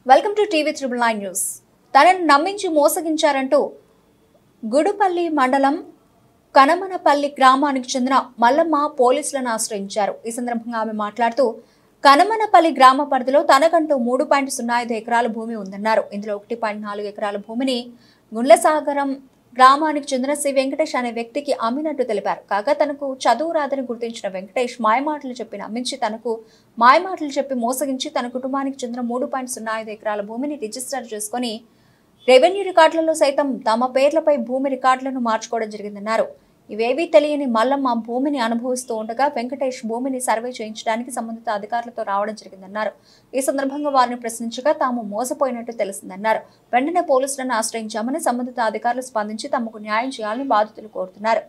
welcome to TV triple nine news తనను నమ్మించి మోసగించారంటూ గుడుపల్లి మండలం కనమనపల్లి గ్రామానికి చెందిన మల్లమ్మ పోలీసులను ఆశ్రయించారు ఈ సందర్భంగా ఆమె మాట్లాడుతూ కనమనపల్లి గ్రామ పరిధిలో తనకంటూ మూడు పాయింట్ సున్నా ఐదు ఎకరాల భూమి ఉందన్నారు ఇందులో ఒకటి పాయింట్ నాలుగు ఎకరాల భూమిని గుండ్లసాగరం గ్రామానికి చెందిన శ్రీ వెంకటేష్ అనే వ్యక్తికి అమ్మినట్టు తెలిపారు కాగా తనకు చదువు రాదని గుర్తించిన వెంకటేష్ మాయమాటలు చెప్పి నమ్మించి తనకు మాయమాటలు చెప్పి మోసగించి తన కుటుంబానికి చెందిన మూడు పాయింట్ సున్నా ఐదు ఎకరాల భూమిని రిజిస్టర్ చేసుకుని రెవెన్యూ రికార్డులలో సైతం తమ పేర్లపై భూమి రికార్డులను మార్చుకోవడం జరిగిందన్నారు ఇవేవీ తెలియని మల్లమ్మ భూమిని అనుభవిస్తూ ఉండగా వెంకటేష్ భూమిని సర్వే చేయించడానికి సంబంధిత అధికారులతో రావడం జరిగిందన్నారు ఈ సందర్భంగా వారిని ప్రశ్నించగా తాము మోసపోయినట్టు తెలిసిందన్నారు వెంటనే పోలీసులను ఆశ్రయించామని సంబంధిత అధికారులు స్పందించి తమకు న్యాయం చేయాలని బాధితులు కోరుతున్నారు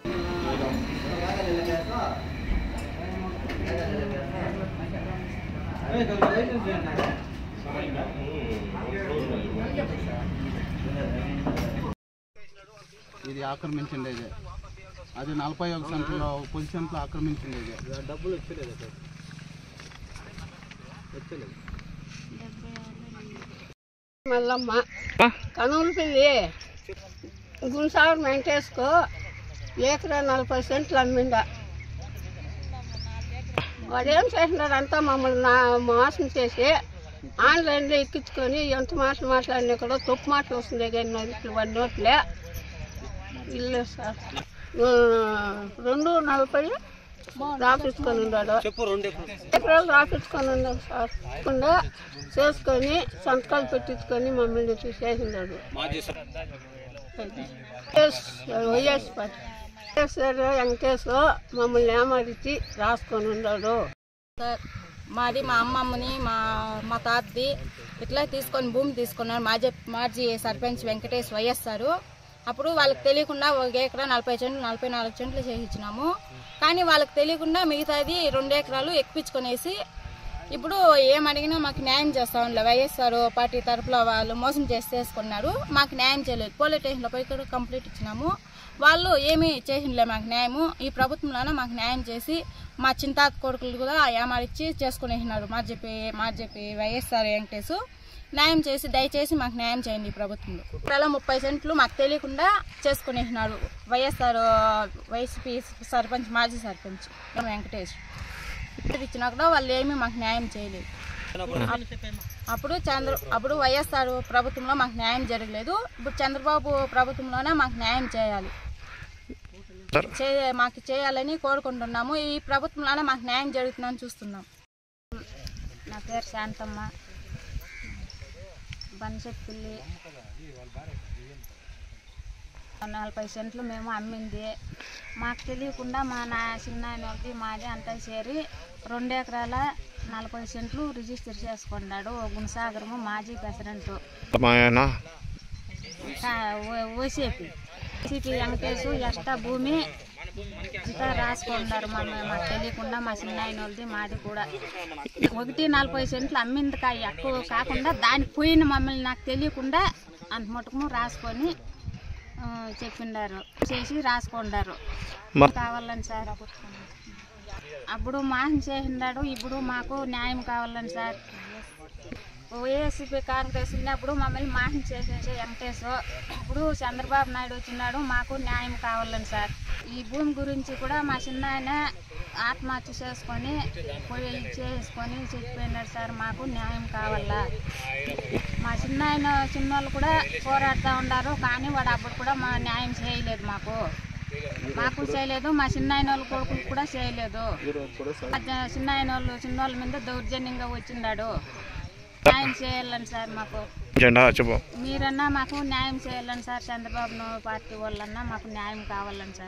ఇది ఆక్రమించిండేది అది నలభై ఒక సెంట్లో పది సెంట్లు ఆక్రమించిండేది డబ్బులు వచ్చలేదు సార్ వచ్చలేదు మల్లమ్మ కనుమల పిల్లి గుంసాగర్ వెంకటేశ్కో ఏకరా నలభై సెంట్లు అమ్మిండ వాడేం చేసినాడంతా మమ్మల్ని నా మోసం చేసి ఆన్లైన్లో ఎక్కించుకొని ఎంత మాటలు మాట్లాడినా కూడా తప్పు మాటలు వస్తున్నాయి కానీ నోట్లు వాడి నోట్లే ఇల్లే సార్ ఆ, రెండు నలభై రాపించుకొని ఉన్నాడు ఎకరాలు రాపించుకొని ఉన్నాడు సార్ కాకుండా చేసుకొని సంతకాలు పెట్టించుకొని మమ్మల్ని చూసేసినాడు YS YS party YSR Venkateswara మమ్మల్ని ఏమాడిచ్చి రాసుకొని ఉన్నాడు సార్ మాది మా అమ్మమ్మని మా మా తాతది ఇట్లా తీసుకొని భూమి తీసుకున్నారు మాజీ మాజీ సర్పంచ్ వెంకటేష్ వైఎస్ఆర్ అప్పుడు వాళ్ళకి తెలియకుండా ఒక ఎకరా నలభై సెంట్లు నలభై నాలుగు సెంట్లు చేయించినాము కానీ వాళ్ళకి తెలియకుండా మిగతాది రెండు ఎకరాలు ఎక్కించుకొనేసి ఇప్పుడు ఏం అడిగినా మాకు న్యాయం చేస్తా ఉండలే వైఎస్ఆర్ పార్టీ తరఫులో వాళ్ళు మోసం చేసి చేసుకున్నారు మాకు న్యాయం చేయలేదు పోలీస్ స్టేషన్లో పోయి కూడా కంప్లీట్ ఇచ్చినాము వాళ్ళు ఏమీ చేసిండలే మాకు న్యాయము ఈ ప్రభుత్వంలోనే మాకు న్యాయం చేసి మా చింతాత కొడుకులు కూడా ఏమారిచ్చి చేసుకునేసినారు మా చెప్పి మా చెప్పి వైఎస్ఆర్ వెంకటేశ్ న్యాయం చేసి దయచేసి మాకు న్యాయం చేయండి ఈ ప్రభుత్వంలో ఇప్పుడు ముప్పై సెంట్లు మాకు తెలియకుండా చేసుకునేసినారు వైఎస్ఆర్ వైసీపీ సర్పంచ్ మాజీ సర్పంచ్ వెంకటేష్ ఇప్పుడు ఇచ్చినా కూడా వాళ్ళు ఏమీ మాకు న్యాయం చేయలేదు అప్పుడు చంద్ర అప్పుడు వైఎస్ఆర్ ప్రభుత్వంలో మాకు న్యాయం జరగలేదు ఇప్పుడు చంద్రబాబు ప్రభుత్వంలోనే మాకు న్యాయం చేయాలి చే మాకు చేయాలని కోరుకుంటున్నాము ఈ ప్రభుత్వంలోనే మాకు న్యాయం జరుగుతుందని చూస్తున్నాం నా పేరు శాంతమ్మ బన్సెట్పల్లి నలభై సెంట్లు మేము అమ్మింది మాకు తెలియకుండా మా నా చిన్నాయన వాళ్ళది మాది అంతా చేరి రెండు ఎకరాల నలభై సెంట్లు రిజిస్టర్ చేసుకున్నాడు గుణసాగరము మాజీ ప్రెసిడెంట్ ఓసేపి ఓసీపీ వెంకటేశు ఎక్స్ట్రా భూమి అంతా రాసుకున్నారు మా మాకు తెలియకుండా మా చిన్నాయన వాళ్ళది మాది కూడా ఒకటి నలభై సెంట్లు అమ్మింది కా ఎక్కువ కాకుండా దానికి పోయిన మమ్మల్ని నాకు తెలియకుండా అంత మటుకు రాసుకొని ఆ, చెప్పిండారు చేసి రాసుకుండారు కావాలని సార్ అప్పుడు మాసం చేసినాడు ఇప్పుడు మాకు న్యాయం కావాలని సార్ వైఎస్సీపీ కాంగ్రెస్ ఉన్నప్పుడు మమ్మల్ని మాసం చేసేసి వెంకటేశ్వర ఇప్పుడు చంద్రబాబు నాయుడు వచ్చినాడు మాకు న్యాయం కావాలని సార్ ఈ భూమి గురించి కూడా మా చిన్న ఆయన ఆత్మహత్య చేసుకొని పోయి చేసుకొని చచ్చిపోయినాడు సార్ మాకు న్యాయం కావాలా మా చిన్న ఆయన చిన్నోళ్ళు కూడా పోరాడుతూ ఉన్నారు కానీ వాడు అప్పుడు కూడా మా న్యాయం చేయలేదు మాకు మాకు చేయలేదు మా చిన్న ఆయన వాళ్ళ కొడుకులు కూడా చేయలేదు ఆ ద- చిన్న ఆయన వాళ్ళు చిన్నోళ్ళ మీద దౌర్జన్యంగా వచ్చిండాడు న్యాయం చేయాలని సార్ మాకు మీరన్నా మాకు న్యాయం చేయాలని సార్ చంద్రబాబు నాయుడు పార్టీ వాళ్ళన్నా మాకు న్యాయం కావాలని సార్